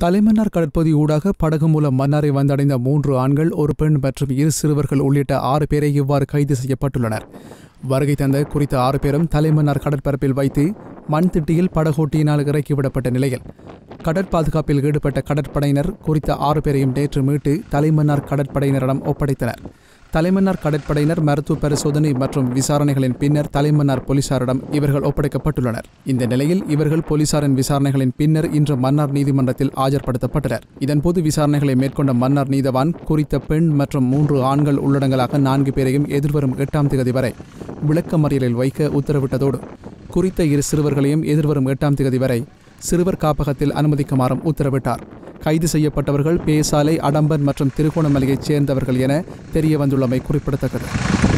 தலைமன்னார் கடற்பகுதி ஊடாக படகு மூலம் மன்னாரை வந்தடைந்த மூன்று ஆண்கள் ஒரு பெண் மற்றும் இரு சிறுவர்கள் உள்ளிட்ட ஆறு பேரை இவ்வாறு கைது செய்யப்பட்டுள்ளனர் வருகை தந்த குறித்த ஆறு பேரும் தலைமன்னார் கடற்பரப்பில் வைத்து மண் திட்டியில் படகோட்டியினால் இறக்கிவிடப்பட்ட நிலையில் கடற்பாதுகாப்பில் ஈடுபட்ட கடற்படையினர் குறித்த ஆறு பேரையும் நேற்று மீட்டு தலைமன்னார் கடற்படையினரிடம் ஒப்படைத்தனர் தலைமன்னார் கடற்படையினர் மருத்துவ பரிசோதனை மற்றும் விசாரணைகளின் பின்னர் தலைமன்னார் போலீசாரிடம் இவர்கள் ஒப்படைக்கப்பட்டுள்ளனர் இந்த நிலையில் இவர்கள் போலீசாரின் விசாரணைகளின் பின்னர் இன்று மன்னார் நீதிமன்றத்தில் ஆஜர்படுத்தப்பட்டனர் இதன்போது விசாரணைகளை மேற்கொண்ட மன்னார் நீதவான் குறித்த பெண் மற்றும் மூன்று ஆண்கள் உள்ளடங்கலாக நான்கு பேரையும் எதிர்வரும் எட்டாம் தேதி வரை விளக்கமறியலில் வைக்க உத்தரவிட்டதோடு குறித்த இரு சிறுவர்களையும் எதிர்வரும் எட்டாம் தேதி வரை சிறுவர் காப்பகத்தில் அனுமதிக்குமாறும் உத்தரவிட்டார் கைது செய்யப்பட்டவர்கள் பேசாலை அடம்பன் மற்றும் திருகோணமலையைச் சேர்ந்தவர்கள் என தெரிய வந்துள்ளமை குறிப்பிடத்தக்கது